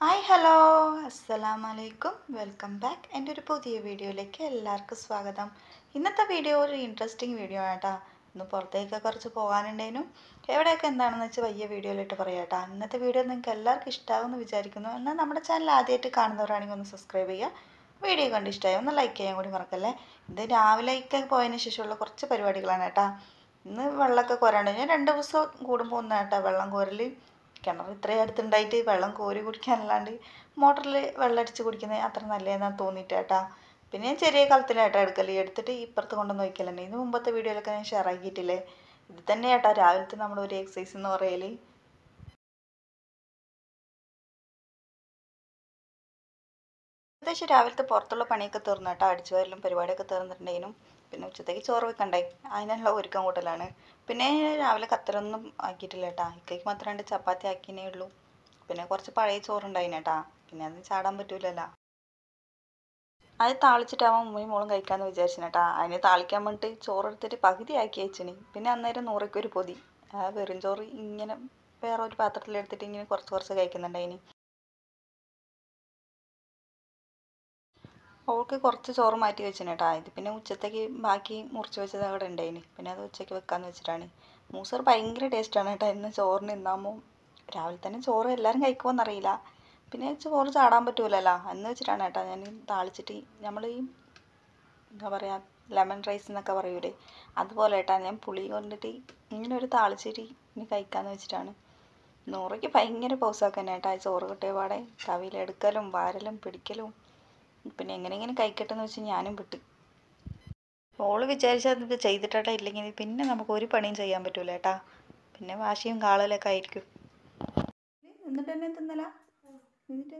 hi hello അസ്സലാമു അലൈക്കും welcome back എൻ്റെ ഒരു പുതിയ വീഡിയോയിലേക്ക് എല്ലാവർക്കും സ്വാഗതം ഇന്നത്തെ വീഡിയോ ഒരു ഇൻട്രസ്റ്റിംഗ് വീഡിയോ ആണ് കേട്ടോ ഇന്ന് പുറത്തേക്ക് കുറച്ച് പോകാനുണ്ടേനും എവിടെയൊക്കെ എന്താണെന്ന് വെച്ചാൽ വലിയ വീഡിയോയിലിട്ട് പറയാം കേട്ടോ ഇന്നത്തെ വീഡിയോ നിങ്ങൾക്ക് എല്ലാവർക്കും ഇഷ്ടമാകുമെന്ന് വിചാരിക്കുന്നു എന്നാൽ നമ്മുടെ ചാനൽ ആദ്യമായിട്ട് കാണുന്നവരാണെങ്കിൽ ഒന്ന് സബ്സ്ക്രൈബ് ചെയ്യുക വീഡിയോ കണ്ട് ഇഷ്ടമായി ഒന്ന് ലൈക്ക് ചെയ്യാൻ കൂടി മറക്കല്ലേ ഇത് രാവിലേക്ക് പോയതിന് ശേഷമുള്ള കുറച്ച് പരിപാടികളാണ് കേട്ടോ ഇന്ന് വെള്ളമൊക്കെ കോരാണ്ട് ഞാൻ രണ്ട് ദിവസം കൂടുമ്പോൾ ഒന്നാണ് കേട്ടോ വെള്ളം കോരൽ കിണർ ഇത്രയും അടുത്തുണ്ടായിട്ട് വെള്ളം കോരി കുടിക്കാനല്ലാണ്ട് മോട്ടറിൽ വെള്ളം അടിച്ച് കുടിക്കുന്നത് അത്ര നല്ലതെന്നാണ് തോന്നിയിട്ട് കേട്ടാ പിന്നെ ഞാൻ ചെറിയ കലത്തിലായിട്ടാ എടുക്കൽ എടുത്തിട്ട് ഇപ്പുറത്ത് കൊണ്ടുവന്ന് വയ്ക്കലുണ്ട് ഇതിന് മുമ്പത്തെ വീഡിയോയിലൊക്കെ ഞാൻ ഷെയർ ആക്കിയിട്ടില്ലേ ഇത് തന്നെ കേട്ടാ രാവിലത്തെ നമ്മുടെ ഒരു എക്സസൈസ് എന്ന് പറയൽ ഏകദേശം രാവിലത്തെ പുറത്തുള്ള പണിയൊക്കെ തീർന്നു കേട്ടോ അടിച്ചു വരലും പരിപാടിയൊക്കെ തീർന്നിട്ടുണ്ടെങ്കിലും പിന്നെ ഉച്ചത്തേക്ക് ചോറ് വെക്കണ്ടേ അതിനുള്ള ഒരുക്കം കൂട്ടലാണ് പിന്നെ രാവിലെ കത്തരൊന്നും ആക്കിയിട്ടില്ല കേട്ടാ ഇക്കയ്ക്ക് മാത്രം രണ്ട് ചപ്പാത്തി ആക്കിയേ ഉള്ളൂ പിന്നെ കുറച്ച് പഴയ ചോറുണ്ടായിന് കേട്ടാ പിന്നെ അത് ചാടാൻ പറ്റൂലല്ലോ അത് താളിച്ചിട്ടാവാൻ ഉമ്മയും മോളും കഴിക്കാമെന്ന് വിചാരിച്ചു കേട്ടാ അതിന് താളിക്കാൻ വേണ്ടിയിട്ട് ചോറ് എടുത്തിട്ട് പകുതി ആക്കി വെച്ചിന് പിന്നെ അന്നേരം നൂറയ്ക്ക് ഒരു പൊതി ആ വെറും ചോറ് ഇങ്ങനെ വേറെ ഒരു പാത്രത്തിൽ എടുത്തിട്ട് ഇങ്ങനെ കുറച്ച് കുറച്ച് കഴിക്കുന്നുണ്ടായിന് അവൾക്ക് കുറച്ച് ചോറ് മാറ്റി വെച്ചിന് കേട്ടാ ഇത് പിന്നെ ഉച്ചത്തേക്ക് ബാക്കി മുറിച്ച് വെച്ചത് അവിടെ ഉണ്ടായിന് പിന്നെ അത് ഉച്ചയ്ക്ക് വെക്കാന്ന് വെച്ചിട്ടാണ് മൂസർ ഭയങ്കര ടേസ്റ്റാണ് കേട്ടോ ഇന്ന് ചോറിന് ഇന്നാകുമ്പോൾ രാവിലെ തന്നെ ചോറ് എല്ലാവരും കഴിക്കുമോയെന്നറിയില്ല പിന്നെ ചോറ് ചാടാൻ പറ്റൂലല്ലോ എന്ന് വെച്ചിട്ടാണ് കേട്ടോ ഞാൻ താളിച്ചിട്ട് നമ്മൾ ഈ എന്താ പറയുക ലെമൺ റൈസ് എന്നൊക്കെ പറയൂലേ അതുപോലെ കേട്ടാ ഞാൻ പുളി കൊണ്ടിട്ട് ഇങ്ങനെ ഒരു താളിച്ചിട്ട് ഇനി കഴിക്കാന്ന് വെച്ചിട്ടാണ് നൂറയ്ക്ക് ഭയങ്കര പോസാക്കാൻ തന്നെ കേട്ടാ ചോറ് കിട്ടിയ പാടെ തവിയിലെടുക്കലും വാരലും പിടിക്കലും പിന്നെ എങ്ങനെ ഇങ്ങനെ കഴിക്കട്ടെ എന്ന് വെച്ച് ഞാനും വിട്ട് ഓള് വിചാരിച്ചാൽ ഇത് ചെയ്തിട്ടാ ഇല്ലെങ്കിൽ പിന്നെ നമുക്ക് ഒരു പണിയും ചെയ്യാൻ പറ്റൂല ഏട്ടാ പിന്നെ വാശിയും കാളലൊക്കെ ആയിരിക്കും എന്നിട്ട് തന്നെ തിന്നല എന്നിട്ട്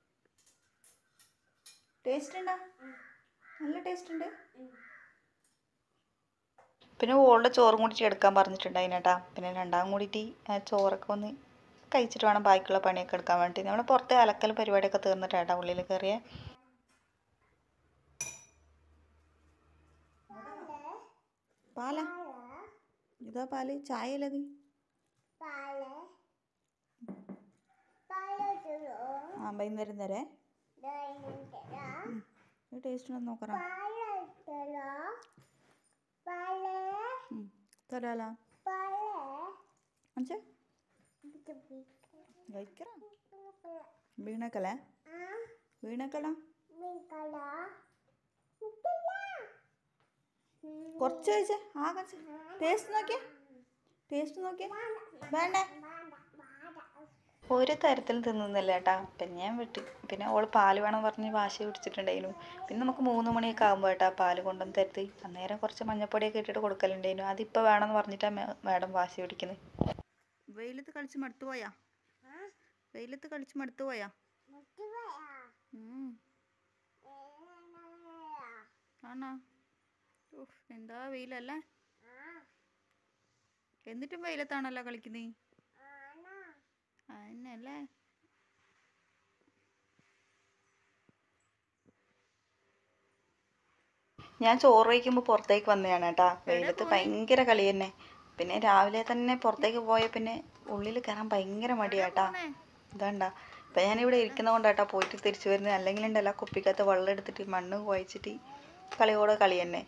ടേസ്റ്റ് ഉണ്ടാ നല്ല ടേസ്റ്റ് ഉണ്ട് പിന്നെ ഓളുടെ ചോറും കൂടിയിട്ട് എടുക്കാൻ പറഞ്ഞിട്ടുണ്ടായിനേട്ടാ പിന്നെ രണ്ടാം കൂടിയിട്ട് ആ ചോറൊക്കെ ഒന്ന് കഴിച്ചിട്ട് വേണം ബാക്കിയുള്ള പണിയൊക്കെ എടുക്കാൻ വേണ്ടി നമ്മൾ പുറത്ത് അലക്കൽ പരിപാടിയൊക്കെ തീർന്നിട്ടാട്ടാ ഉള്ളിൽ കയറിയേ പാലാ ഇതാ പാല് ചായ അല്ലേ അത് ആ വൈകുന്നേരം തരേ ടേസ്റ്റ് ഉണ്ടോ നോക്കറ തരാല അഞ്ചേ കഴിക്കറ വീണക്കല്ലേ വീണക്കല്ല കുറച്ച് കഴിച്ചേ ആ കഴിച്ച് ടേസ്റ്റ് നോക്കിയേ ടേസ്റ്റ് നോക്കിയേ വേണ്ടേ ഒരു തരത്തിലും തിന്നുന്നില്ല കേട്ടാ പിന്നെ ഞാൻ വിട്ട് പിന്നെ ഓള് പാല് വേണം പറഞ്ഞ് വാശി പിടിച്ചിട്ടുണ്ടായിരുന്നു പിന്നെ നമുക്ക് മൂന്ന് മണിയൊക്കെ ആകുമ്പോൾ കേട്ടാ പാല് കൊണ്ടുവന്ന് തരുത്തി അന്നേരം കുറച്ച് മഞ്ഞപ്പൊടിയൊക്കെ ഇട്ടിട്ട് കൊടുക്കലുണ്ടായിരുന്നു അതിപ്പോൾ വേണമെന്ന് പറഞ്ഞിട്ടാണ് മാഡം വാശി പിടിക്കുന്നത് വെയിലത്ത് കളിച്ച് മടുത്തു പോയാ വെയിലത്ത് കളിച്ച് മടുത്തു പോയാ ആണോ ഉഫ്, എന്താ വെയിലല്ലേ എന്നിട്ടും വെയിലത്താണല്ലോ കളിക്കുന്നേ അതന്നെയല്ലേ ഞാൻ ചോറ് കഴിക്കുമ്പോൾ പുറത്തേക്ക് വന്നതാണ് കേട്ടാ വെയിലത്ത് ഭയങ്കര കളി തന്നെ പിന്നെ രാവിലെ തന്നെ പുറത്തേക്ക് പോയ പിന്നെ ഉള്ളിൽ കയറാൻ ഭയങ്കര മടിയാട്ടാ ഇതാണ്ടാ ഇപ്പം ഞാനിവിടെ ഇരിക്കുന്ന കൊണ്ടാട്ടാ പോയിട്ട് തിരിച്ചു വരുന്നത് അല്ലെങ്കിൽ ഉണ്ടല്ലോ കുപ്പിക്കകത്ത് വെള്ളം എടുത്തിട്ട് മണ്ണ് കുഴച്ചിട്ട് കളിയോടെ കളി തന്നെ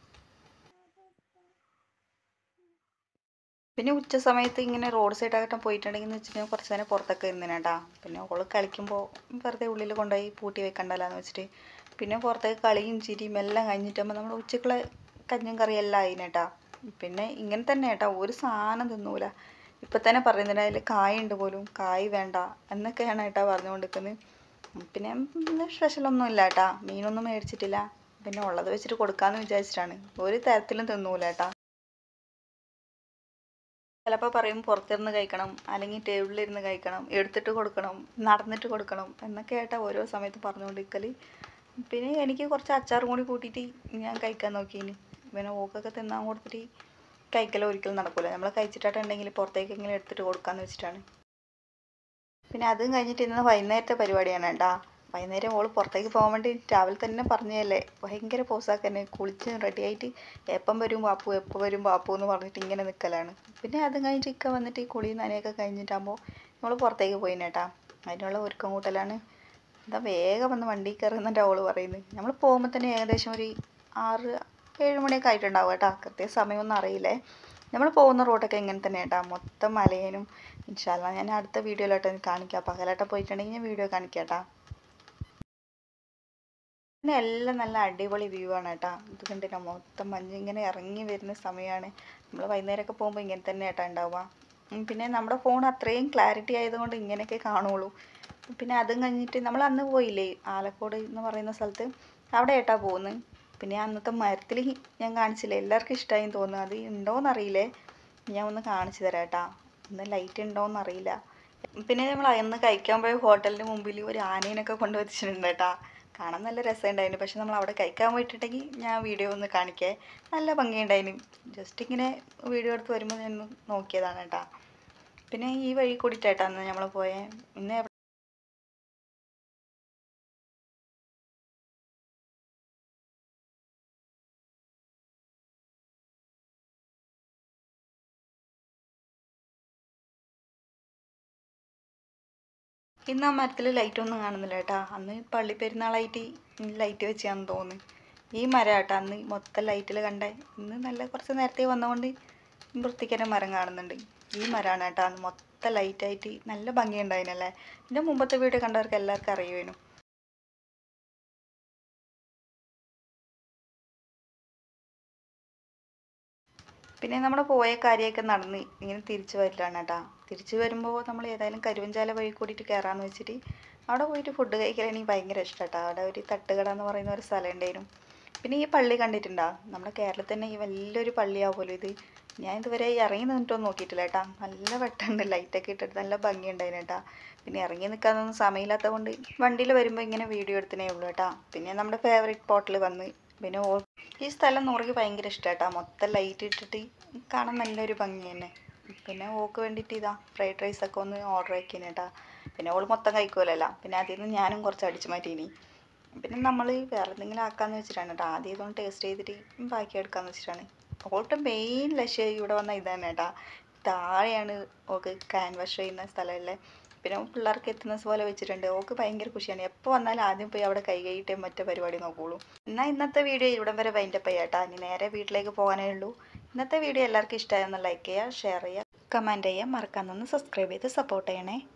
പിന്നെ ഉച്ച സമയത്ത് ഇങ്ങനെ റോഡ് സൈഡാകട്ടെ പോയിട്ടുണ്ടെങ്കിൽ എന്ന് വെച്ചിട്ടുണ്ടെങ്കിൽ കുറച്ച് നേരം പുറത്തൊക്കെ ഇരുന്നിനാട്ടാ പിന്നെ ഓള് കളിക്കുമ്പോൾ വെറുതെ ഉള്ളിൽ കൊണ്ടുപോയി പൂട്ടി വെക്കണ്ടല്ലോ എന്ന് വെച്ചിട്ട് പിന്നെ പുറത്തേക്ക് കളിയും ചിരിയും എല്ലാം കഴിഞ്ഞിട്ടാകുമ്പോൾ നമ്മുടെ ഉച്ചക്കുള്ള കഞ്ഞും കറിയും എല്ലാം ആയിനേട്ടാ പിന്നെ ഇങ്ങനെ തന്നെ ഏട്ടാ ഒരു സാധനം തിന്നൂല ഇപ്പം തന്നെ പറയുന്നുണ്ട് അതിൽ കായുണ്ട് പോലും കായ് വേണ്ട എന്നൊക്കെയാണ് ഏട്ടാ പറഞ്ഞുകൊണ്ടിരിക്കുന്നത് പിന്നെ ഇന്ന് സ്പെഷ്യലൊന്നും ഇല്ല ഏട്ടാ മീനൊന്നും മേടിച്ചിട്ടില്ല പിന്നെ ഉള്ളത് വെച്ചിട്ട് കൊടുക്കാമെന്ന് വിചാരിച്ചിട്ടാണ് ഒരു തരത്തിലും തിന്നൂല ഏട്ടാ ചിലപ്പോൾ പറയും പുറത്തിരുന്ന് കഴിക്കണം അല്ലെങ്കിൽ ടേബിളിലിരുന്ന് കഴിക്കണം എടുത്തിട്ട് കൊടുക്കണം നടന്നിട്ട് കൊടുക്കണം എന്നൊക്കെ ആയിട്ടാ ഓരോ സമയത്ത് പറഞ്ഞുകൊണ്ടിരിക്കൽ പിന്നെ എനിക്ക് കുറച്ച് അച്ചാറും കൂടി കൂട്ടിയിട്ട് ഞാൻ കഴിക്കാൻ നോക്കിയിന് പിന്നെ ഓക്കൊക്കെ തിന്നാൻ കൊടുത്തിട്ട് കഴിക്കൽ ഒരിക്കലും നടക്കില്ല നമ്മൾ കഴിച്ചിട്ടുണ്ടെങ്കിൽ പുറത്തേക്ക് ഇങ്ങനെ എടുത്തിട്ട് കൊടുക്കാമെന്ന് വെച്ചിട്ടാണ് പിന്നെ അതും കഴിഞ്ഞിട്ട് ഇന്ന് വൈകുന്നേരത്തെ പരിപാടിയാണ് കേട്ടാ വൈകുന്നേരം ഓൾ പുറത്തേക്ക് പോകാൻ വേണ്ടി രാവിലെ തന്നെ പറഞ്ഞതല്ലേ ഭയങ്കര പോസാക്കന്നെ കുളിച്ച് റെഡിയായിട്ട് എപ്പം വരും ബാപ്പു എപ്പോൾ വരും ബാപ്പു എന്ന് പറഞ്ഞിട്ട് ഇങ്ങനെ നിൽക്കലാണ് പിന്നെ അതും കഴിഞ്ഞിട്ട് ഇക്ക വന്നിട്ട് ഈ കുളിയും നനയൊക്കെ കഴിഞ്ഞിട്ടാകുമ്പോൾ നമ്മൾ പുറത്തേക്ക് പോയിന് കേട്ടാ അതിനുള്ള ഒരുക്കം കൂട്ടലാണ് എന്താ വേഗം വന്ന് വണ്ടി കയറുന്നതിൻ്റെ അവള് പറയുന്നത് നമ്മൾ പോകുമ്പോൾ തന്നെ ഏകദേശം ഒരു ആറ് ഏഴ് മണിയൊക്കെ ആയിട്ടുണ്ടാവും കേട്ടോ കൃത്യ സമയമൊന്നും അറിയില്ലേ നമ്മൾ പോകുന്ന റോഡൊക്കെ ഇങ്ങനെ തന്നെ കേട്ടോ മൊത്തം മലയനും ഇൻഷാല്ല ഞാൻ അടുത്ത വീഡിയോയിലോട്ട് കാണിക്കാം പകലായിട്ട് പോയിട്ടുണ്ടെങ്കിൽ ഞാൻ വീഡിയോ കാണിക്കാം കേട്ടോ പിന്നെ എല്ലാം നല്ല അടിപൊളി വ്യൂ ആണ് കേട്ടോ ഇത് കണ്ടില്ല മൊത്തം മഞ്ഞ് ഇങ്ങനെ ഇറങ്ങി വരുന്ന സമയമാണ് നമ്മൾ വൈകുന്നേരമൊക്കെ പോകുമ്പോൾ ഇങ്ങനെ തന്നെ കേട്ടോ ഉണ്ടാവുക ഉം, പിന്നെ നമ്മുടെ ഫോൺ അത്രയും ക്ലാരിറ്റി ആയതുകൊണ്ട് ഇങ്ങനെയൊക്കെ കാണുള്ളൂ പിന്നെ അതും കഴിഞ്ഞിട്ട് നമ്മൾ അന്ന് പോയില്ലേ ആലക്കോട് എന്ന് പറയുന്ന സ്ഥലത്ത് അവിടെ ഏട്ടാ പോകുന്നത് പിന്നെ അന്നത്തെ മരത്തിൽ ഞാൻ കാണിച്ചില്ലേ എല്ലാവർക്കും ഇഷ്ടമായി തോന്നുന്നു അത് ഉണ്ടോയെന്ന് അറിയില്ലേ ഞാൻ ഒന്ന് കാണിച്ചു തരാം കേട്ടാ ഇന്ന് ലൈറ്റ് ഉണ്ടോയെന്ന് അറിയില്ല പിന്നെ നമ്മൾ അന്ന് കഴിക്കാൻ പോയ ഹോട്ടലിന് മുമ്പിൽ ഒരു ആനേനൊക്കെ കൊണ്ടുവച്ചിട്ടുണ്ട് കേട്ടാ കാണാൻ നല്ല രസമുണ്ടായിരുന്നു പക്ഷെ നമ്മൾ അവിടെ കഴിക്കാൻ പോയിട്ടുണ്ടെങ്കിൽ ഞാൻ വീഡിയോ ഒന്ന് കാണിക്കേ നല്ല ഭംഗിയുണ്ടായിരുന്നു ജസ്റ്റ് ഇങ്ങനെ വീഡിയോ എടുത്ത് വരുമ്പോൾ ഞാൻ ഒന്ന് നോക്കിയതാണ് കേട്ടാ പിന്നെ ഈ വഴി കൂടിയിട്ടാ അന്ന് നമ്മൾ പോയേ ഇന്ന് എവിടെ- ഇന്ന് ആ മരത്തിൽ ലൈറ്റ് ഒന്നും കാണുന്നില്ല കേട്ടാ അന്ന് പള്ളി പെരുന്നാളായിട്ട് ലൈറ്റ് വെച്ചാന്ന് തോന്നുന്നു ഈ മരം കേട്ടാ അന്ന് മൊത്തം ലൈറ്റിൽ കണ്ടേ ഇന്ന് നല്ല കുറച്ച് നേരത്തെ വന്നതുകൊണ്ട് വൃത്തിക്കര മരം കാണുന്നുണ്ട് ഈ മരമാണ് കേട്ടാ അന്ന് മൊത്തം ലൈറ്റായിട്ട് നല്ല ഭംഗിയുണ്ടായിനല്ലേ എൻ്റെ മുമ്പത്തെ വീഡിയോ കണ്ടവർക്ക് എല്ലാവർക്കും അറിയുവേനു പിന്നെ നമ്മൾ പോയ കാര്യമൊക്കെ നടന്ന് ഇങ്ങനെ തിരിച്ചു വരില്ലാണ് കേട്ടാ തിരിച്ചു വരുമ്പോൾ നമ്മൾ ഏതായാലും കരുവഞ്ചാല വഴി കൂടിയിട്ട് കയറാമെന്ന് വെച്ചിട്ട് അവിടെ പോയിട്ട് ഫുഡ് കഴിക്കാൻ എനിക്ക് ഭയങ്കര ഇഷ്ടമാട്ടോ അവിടെ ഒരു തട്ടുകട എന്ന് പറയുന്ന ഒരു സ്ഥലം ഉണ്ടായിരുന്നു പിന്നെ ഈ പള്ളി കണ്ടിട്ടുണ്ടോ നമ്മുടെ കേരളത്തിൽ തന്നെ ഈ വലിയൊരു പള്ളിയാവുമല്ലോ ഇത് ഞാൻ ഇതുവരെ ഇറങ്ങി നിന്നിട്ടൊന്നും നോക്കിയിട്ടില്ല കേട്ടാ നല്ല വെട്ടമുണ്ട് ലൈറ്റൊക്കെ ഇട്ടിട്ട് നല്ല ഭംഗിയുണ്ടായിരുന്നു കേട്ടാ പിന്നെ ഇറങ്ങി നിൽക്കാനൊന്നും സമയമില്ലാത്തത് കൊണ്ട് വണ്ടിയിൽ വരുമ്പോൾ ഇങ്ങനെ വീഡിയോ എടുത്തേ ഉള്ളൂ കേട്ടാ പിന്നെ നമ്മുടെ ഫേവറേറ്റ് സ്പോട്ടിൽ വന്ന് പിന്നെ ഓ ഈ സ്ഥലം നൂറിക്ക് ഭയങ്കര ഇഷ്ടമായിട്ടാ മൊത്തം ലൈറ്റ് ഇട്ടിട്ട് കാണാൻ നല്ലൊരു ഭംഗി തന്നെ പിന്നെ ഓക്ക് വേണ്ടിയിട്ട് ഇതാ ഫ്രൈഡ് റൈസ് ഒക്കെ ഒന്ന് ഓർഡർ ആക്കിന് കേട്ടാ പിന്നെ ഓൾ മൊത്തം കഴിക്കുമല്ലോ പിന്നെ അതിൽ നിന്ന് ഞാനും കുറച്ച് അടിച്ചു മാറ്റീനി പിന്നെ നമ്മൾ വേറെ എന്തെങ്കിലും ആക്കാന്ന് വെച്ചിട്ടാണ് കേട്ടോ ആദ്യം ഇതൊന്ന് ടേസ്റ്റ് ചെയ്തിട്ട് ബാക്കി എടുക്കാന്ന് വെച്ചിട്ടാണ് ഓളുടെ മെയിൻ ലക്ഷ്യം ഇവിടെ വന്ന ഇതാണ് കേട്ടാ താഴെയാണ് ഓക്ക് ക്യാൻവാഷ് ചെയ്യുന്ന സ്ഥലമല്ലേ പിന്നെ പിള്ളേർക്ക് എത്തുന്ന പോലെ വെച്ചിട്ടുണ്ട് ഓക്ക് ഭയങ്കര ಖುಷಿയാണ് എപ്പോൾ വന്നാലും ആദ്യം പോയി അവിടെ കൈ കൈയിട്ടേ മറ്റേ പരിപാടി നോക്കുള്ളൂ എന്നാൽ ഇന്നത്തെ വീഡിയോ ഇവിടം വരെ വൈൻഡപ്പ് ചെയ്യാട്ടാ ഇനി നേരെ വീട്ടിലേക്ക് പോകാനേ ഉള്ളൂ ഇന്നത്തെ വീഡിയോ എല്ലാവർക്കും ഇഷ്ടമായെന്ന് ലൈക്ക് ചെയ്യുക ഷെയർ ചെയ്യുക കമൻറ്റ് ചെയ്യുക മറക്കാന്നൊന്ന് സബ്സ്ക്രൈബ് ചെയ്ത് സപ്പോർട്ട് ചെയ്യണേ